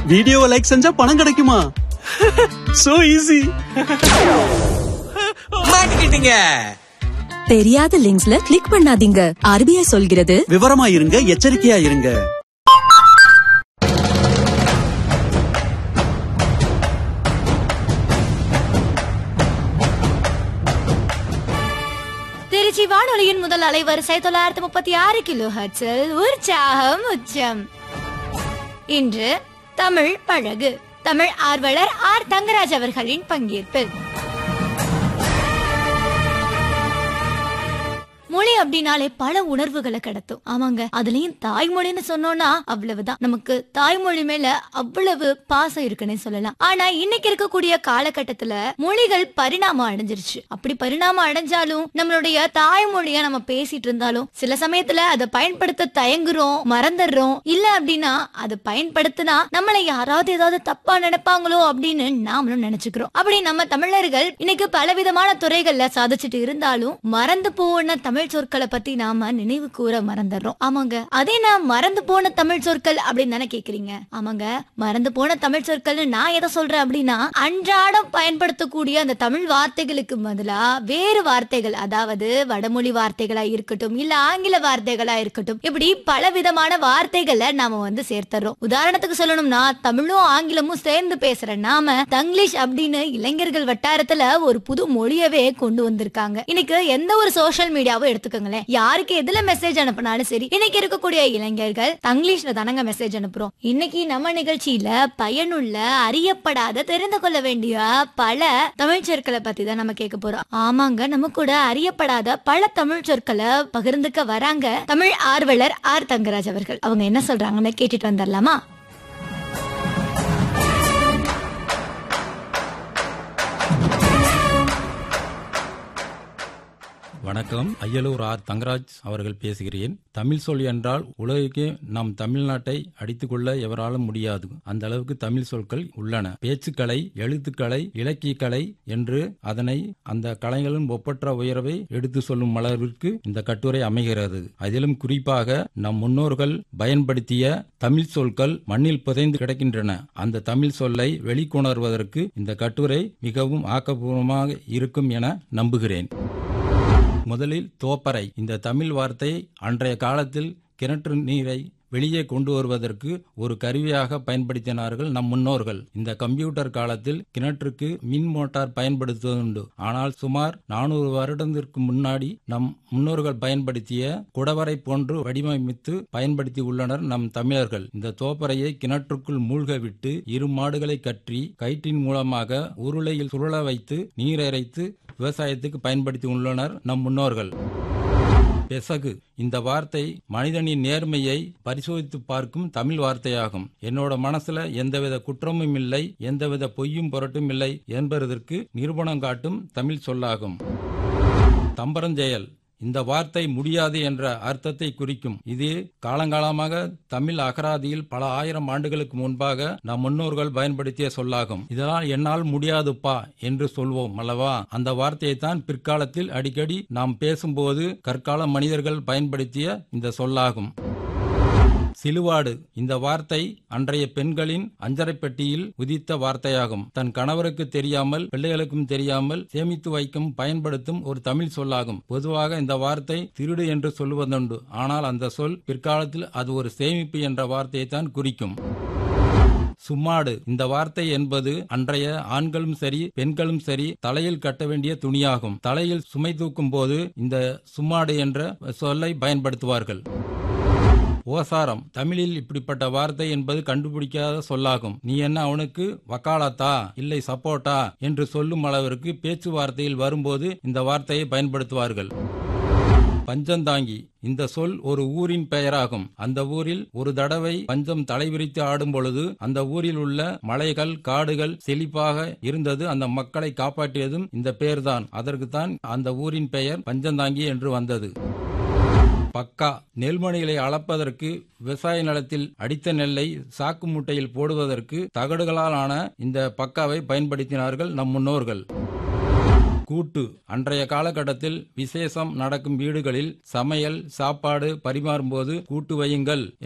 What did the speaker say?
வீடியோவை லைக் செஞ்சா பணம் கிடைக்குமா சோ ஈஸி மாட்டிக்கிட்டீங்க தெரியாத லிங்க்ஸ்ல கிளிக் பண்ணாதீங்க ஆர்பிஐ சொல்கிறது விவரமா இருங்க எச்சரிக்கையா இருங்க திருச்சி வானொலியின் முதல் அலைவரிசை தொள்ளாயிரத்தி முப்பத்தி ஆறு கிலோ ஹர்ட்ஸில் உற்சாகம் உச்சம் இன்று தமிழ் பழகு தமிழ் ஆர்வலர் ஆர் தங்கராஜ் அவர்களின் பங்கேற்பில் மொழி அப்படின்னாலே பல உணர்வுகளை கடத்தும் ஆமாங்க அதுலயும் தாய்மொழின்னு சொன்னோம்னா அவ்வளவுதான் நமக்கு தாய்மொழி மேல அவ்வளவு பாசம் இருக்குன்னே சொல்லலாம் ஆனா இன்னைக்கு இருக்கக்கூடிய காலகட்டத்துல மொழிகள் பரிணாமம் அடைஞ்சிருச்சு அப்படி பரிணாமம் அடைஞ்சாலும் நம்மளுடைய தாய்மொழிய நம்ம பேசிட்டு இருந்தாலும் சில சமயத்துல அதை பயன்படுத்த தயங்குறோம் மறந்துடுறோம் இல்ல அப்படின்னா அதை பயன்படுத்தினா நம்மளை யாராவது ஏதாவது தப்பா நினைப்பாங்களோ அப்படின்னு நாமளும் நினைச்சுக்கிறோம் அப்படி நம்ம தமிழர்கள் இன்னைக்கு பலவிதமான துறைகள்ல சாதிச்சுட்டு இருந்தாலும் மறந்து போன தமிழ் சொற்களை பத்தி நாம நினைவு கூற மறந்துடுறோம் ஆமாங்க அதே நான் மறந்து போன தமிழ் சொற்கள் அப்படின்னு தானே கேக்குறீங்க ஆமாங்க மறந்து போன தமிழ் சொற்கள்னு நான் எதை சொல்றேன் அப்படின்னா அன்றாடம் பயன்படுத்தக்கூடிய அந்த தமிழ் வார்த்தைகளுக்கு பதிலா வேறு வார்த்தைகள் அதாவது வடமொழி வார்த்தைகளா இருக்கட்டும் இல்ல ஆங்கில வார்த்தைகளா இருக்கட்டும் இப்படி பல விதமான வார்த்தைகளை நாம வந்து சேர்த்துறோம் உதாரணத்துக்கு சொல்லணும்னா தமிழும் ஆங்கிலமும் சேர்ந்து பேசுற நாம தங்கிலீஷ் அப்படின்னு இளைஞர்கள் வட்டாரத்துல ஒரு புது மொழியவே கொண்டு வந்திருக்காங்க இன்னைக்கு எந்த ஒரு சோஷியல் மீடியாவும் எடுத்துக்கோங்களேன் யாருக்கு எதுல மெசேஜ் அனுப்பினாலும் சரி இன்னைக்கு இருக்கக்கூடிய இளைஞர்கள் தங்கிலீஷ்ல தானங்க மெசேஜ் அனுப்புறோம் இன்னைக்கு நம்ம நிகழ்ச்சியில பயனுள்ள அறியப்படாத தெரிந்து கொள்ள வேண்டிய பல தமிழ் சொற்களை பத்தி தான் நம்ம கேட்க போறோம் ஆமாங்க நம்ம கூட அறியப்படாத பல தமிழ் சொற்களை பகிர்ந்துக்க வராங்க தமிழ் ஆர்வலர் ஆர் தங்கராஜ் அவர்கள் அவங்க என்ன சொல்றாங்கன்னு கேட்டுட்டு வந்துடலாமா வணக்கம் அய்யலூர் ஆர் தங்கராஜ் அவர்கள் பேசுகிறேன் தமிழ் சொல் என்றால் உலகுக்கே நம் தமிழ்நாட்டை அடித்துக்கொள்ள எவராலும் முடியாது அந்த அளவுக்கு தமிழ் சொற்கள் உள்ளன பேச்சுக்கலை எழுத்துக்கலை இலக்கியக்கலை என்று அதனை அந்த கலைகளின் ஒப்பற்ற உயர்வை எடுத்து சொல்லும் அளவிற்கு இந்த கட்டுரை அமைகிறது அதிலும் குறிப்பாக நம் முன்னோர்கள் பயன்படுத்திய தமிழ் சொற்கள் மண்ணில் புதைந்து கிடக்கின்றன அந்த தமிழ் சொல்லை வெளிக்கொணர்வதற்கு இந்த கட்டுரை மிகவும் ஆக்கப்பூர்வமாக இருக்கும் என நம்புகிறேன் முதலில் தோப்பறை இந்த தமிழ் வார்த்தை அன்றைய காலத்தில் கிணற்று நீரை வெளியே கொண்டு வருவதற்கு ஒரு கருவியாக பயன்படுத்தினார்கள் நம் முன்னோர்கள் இந்த கம்ப்யூட்டர் காலத்தில் கிணற்றுக்கு மின் மோட்டார் பயன்படுத்துவதுண்டு ஆனால் சுமார் நானூறு வருடத்திற்கு முன்னாடி நம் முன்னோர்கள் பயன்படுத்திய குடவரை போன்று வடிவமைத்து பயன்படுத்தி உள்ளனர் நம் தமிழர்கள் இந்த தோப்பறையை கிணற்றுக்குள் மூழ்க விட்டு இரு மாடுகளை கற்றி கயிற்றின் மூலமாக உருளையில் சுழல வைத்து நீர் இறைத்து விவசாயத்துக்கு பயன்படுத்தி உள்ளனர் நம் முன்னோர்கள் பெசகு இந்த வார்த்தை மனிதனின் நேர்மையை பரிசோதித்து பார்க்கும் தமிழ் வார்த்தையாகும் என்னோட மனசுல எந்தவித குற்றமும் இல்லை எந்தவித பொய்யும் புரட்டும் இல்லை என்பதற்கு நிரூபணம் காட்டும் தமிழ் சொல்லாகும் தம்பரஞ்செயல் இந்த வார்த்தை முடியாது என்ற அர்த்தத்தை குறிக்கும் இது காலங்காலமாக தமிழ் அகராதியில் பல ஆயிரம் ஆண்டுகளுக்கு முன்பாக நம் முன்னோர்கள் பயன்படுத்திய சொல்லாகும் இதனால் என்னால் முடியாதுப்பா என்று சொல்வோம் அல்லவா அந்த வார்த்தையை தான் பிற்காலத்தில் அடிக்கடி நாம் பேசும்போது கற்கால மனிதர்கள் பயன்படுத்திய இந்த சொல்லாகும் சிலுவாடு இந்த வார்த்தை அன்றைய பெண்களின் அஞ்சரை பெட்டியில் உதித்த வார்த்தையாகும் தன் கணவருக்கு தெரியாமல் பிள்ளைகளுக்கும் தெரியாமல் சேமித்து வைக்கும் பயன்படுத்தும் ஒரு தமிழ் சொல்லாகும் பொதுவாக இந்த வார்த்தை திருடு என்று சொல்லுவதுண்டு ஆனால் அந்த சொல் பிற்காலத்தில் அது ஒரு சேமிப்பு என்ற வார்த்தையை தான் குறிக்கும் சும்மாடு இந்த வார்த்தை என்பது அன்றைய ஆண்களும் சரி பெண்களும் சரி தலையில் கட்ட வேண்டிய துணியாகும் தலையில் சுமை தூக்கும் போது இந்த சும்மாடு என்ற சொல்லை பயன்படுத்துவார்கள் ஓசாரம் தமிழில் இப்படிப்பட்ட வார்த்தை என்பது கண்டுபிடிக்காத சொல்லாகும் நீ என்ன அவனுக்கு வக்காலத்தா இல்லை சப்போட்டா என்று சொல்லும் அளவிற்கு பேச்சுவார்த்தையில் வரும்போது இந்த வார்த்தையை பயன்படுத்துவார்கள் பஞ்சந்தாங்கி இந்த சொல் ஒரு ஊரின் பெயராகும் அந்த ஊரில் ஒரு தடவை பஞ்சம் தலைவிரித்து ஆடும் பொழுது அந்த ஊரில் உள்ள மலைகள் காடுகள் செழிப்பாக இருந்தது அந்த மக்களை காப்பாற்றியதும் இந்த பெயர்தான் அதற்குத்தான் அந்த ஊரின் பெயர் பஞ்சந்தாங்கி என்று வந்தது பக்கா நெல்மணிகளை அளப்பதற்கு விவசாய நிலத்தில் அடித்த நெல்லை சாக்கு மூட்டையில் போடுவதற்கு தகடுகளால் ஆன இந்த பக்காவை பயன்படுத்தினார்கள் நம் முன்னோர்கள் கூட்டு அன்றைய காலகட்டத்தில் விசேஷம் நடக்கும் வீடுகளில் சமையல் சாப்பாடு பரிமாறும்போது கூட்டு வையுங்கள்